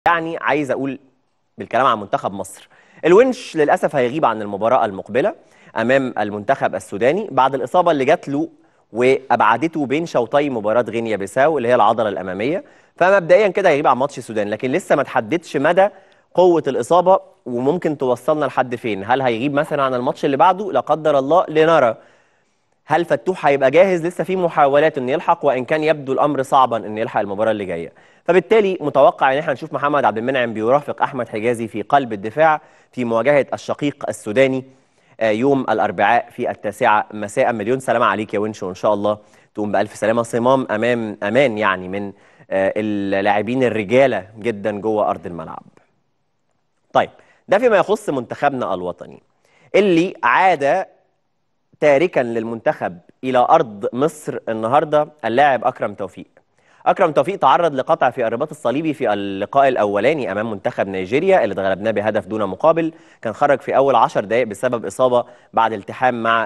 يعني عايز اقول بالكلام عن منتخب مصر الونش للاسف هيغيب عن المباراه المقبله امام المنتخب السوداني بعد الاصابه اللي جات له وابعدته بين شوطي مباراه غينيا بيساو اللي هي العضله الاماميه فمبدئيا كده هيغيب عن ماتش السودان لكن لسه ما تحددش مدى قوه الاصابه وممكن توصلنا لحد فين هل هيغيب مثلا عن الماتش اللي بعده لا قدر الله لنرى هل فتوح هيبقى جاهز لسه في محاولات انه يلحق وان كان يبدو الامر صعبا انه يلحق المباراه اللي جايه فبالتالي متوقع ان احنا نشوف محمد عبد المنعم بيرافق احمد حجازي في قلب الدفاع في مواجهه الشقيق السوداني يوم الاربعاء في التاسعه مساء مليون سلامه عليك يا ونش وان شاء الله تقوم بالف سلامه صمام امام امان يعني من اللاعبين الرجاله جدا جوه ارض الملعب طيب ده فيما يخص منتخبنا الوطني اللي عاد تاركا للمنتخب الى ارض مصر النهارده اللاعب اكرم توفيق اكرم توفيق تعرض لقطع في الرباط الصليبي في اللقاء الاولاني امام منتخب نيجيريا اللي اتغلبناه بهدف دون مقابل كان خرج في اول 10 دقائق بسبب اصابه بعد التحام مع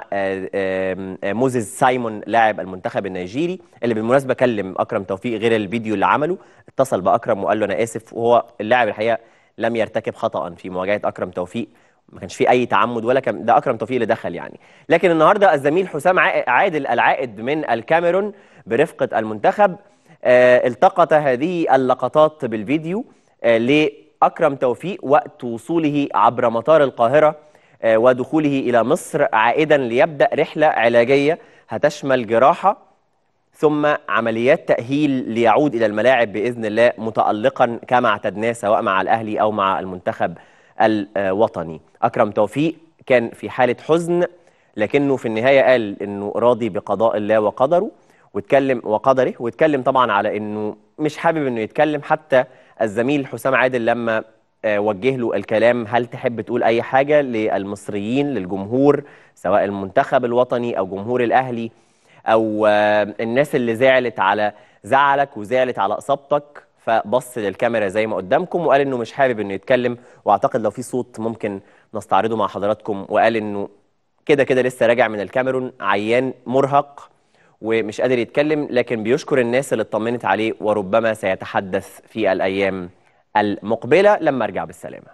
موزيس سايمون لاعب المنتخب النيجيري اللي بالمناسبه كلم اكرم توفيق غير الفيديو اللي عمله اتصل باكرم وقال له انا اسف وهو اللاعب الحقيقه لم يرتكب خطا في مواجهه اكرم توفيق ما كانش فيه اي تعمد ولا كان ده اكرم توفيق اللي دخل يعني لكن النهارده الزميل حسام عادل العائد من الكاميرون برفقه المنتخب آه التقط هذه اللقطات بالفيديو آه لاكرم توفيق وقت وصوله عبر مطار القاهره آه ودخوله الى مصر عائدا ليبدا رحله علاجيه هتشمل جراحه ثم عمليات تاهيل ليعود الى الملاعب باذن الله متالقا كما اعتدناه سواء مع الاهلي او مع المنتخب الوطني أكرم توفيق كان في حالة حزن لكنه في النهاية قال أنه راضي بقضاء الله وقدره واتكلم وقدره واتكلم طبعا على أنه مش حابب أنه يتكلم حتى الزميل حسام عادل لما وجه له الكلام هل تحب تقول أي حاجة للمصريين للجمهور سواء المنتخب الوطني أو جمهور الأهلي أو الناس اللي زعلت على زعلك وزعلت على إصابتك فبص للكاميرا زي ما قدامكم وقال انه مش حابب انه يتكلم واعتقد لو في صوت ممكن نستعرضه مع حضراتكم وقال انه كده كده لسه راجع من الكاميرون عيان مرهق ومش قادر يتكلم لكن بيشكر الناس اللي اطمنت عليه وربما سيتحدث في الايام المقبله لما ارجع بالسلامه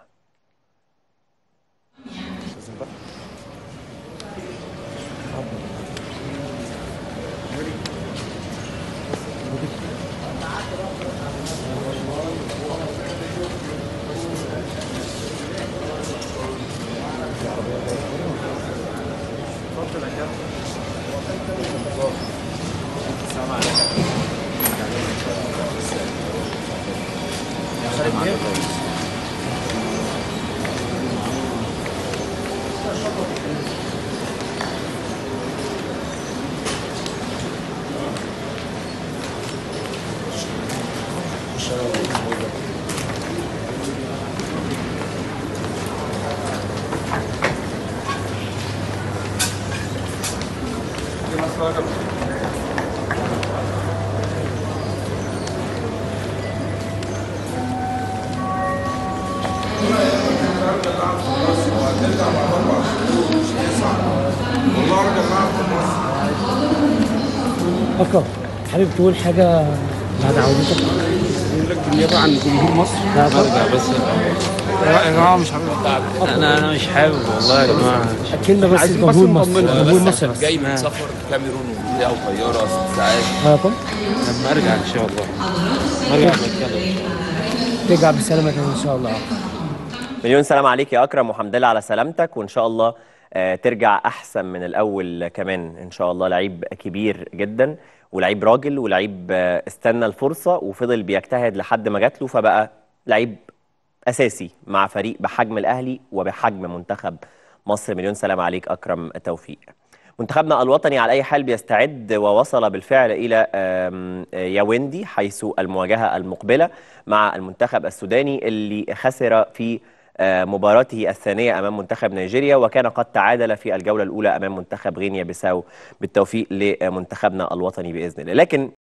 أكرم حابب تقول حاجة بعد عودتك؟ أقول لك بالنيابة عن جمهور مصر لا برجع بس يا جماعة مش حابب انا انا مش حابب والله يا جماعه كلمة بس عايزين بس جمهور مصر نطمنها جمهور بس مصر بس جاي من سفر كاميرون وبتاع طياره ست ساعات اه كم لما ارجع ان شاء الله ارجع نتكلم ترجع بالسلامة تاني إن شاء الله مليون سلام عليك يا اكرم وحمد لله على سلامتك وان شاء الله آه، ترجع احسن من الاول كمان ان شاء الله لعيب كبير جدا ولعيب راجل ولعيب آه، استنى الفرصه وفضل بيجتهد لحد ما جات له فبقى لعيب اساسي مع فريق بحجم الاهلي وبحجم منتخب مصر مليون سلام عليك اكرم توفيق منتخبنا الوطني على اي حال بيستعد ووصل بالفعل الى آم، ياوندي حيث المواجهه المقبله مع المنتخب السوداني اللي خسر في آه، مباراته الثانيه امام منتخب نيجيريا وكان قد تعادل في الجوله الاولى امام منتخب غينيا بيساو بالتوفيق لمنتخبنا الوطني باذن الله لكن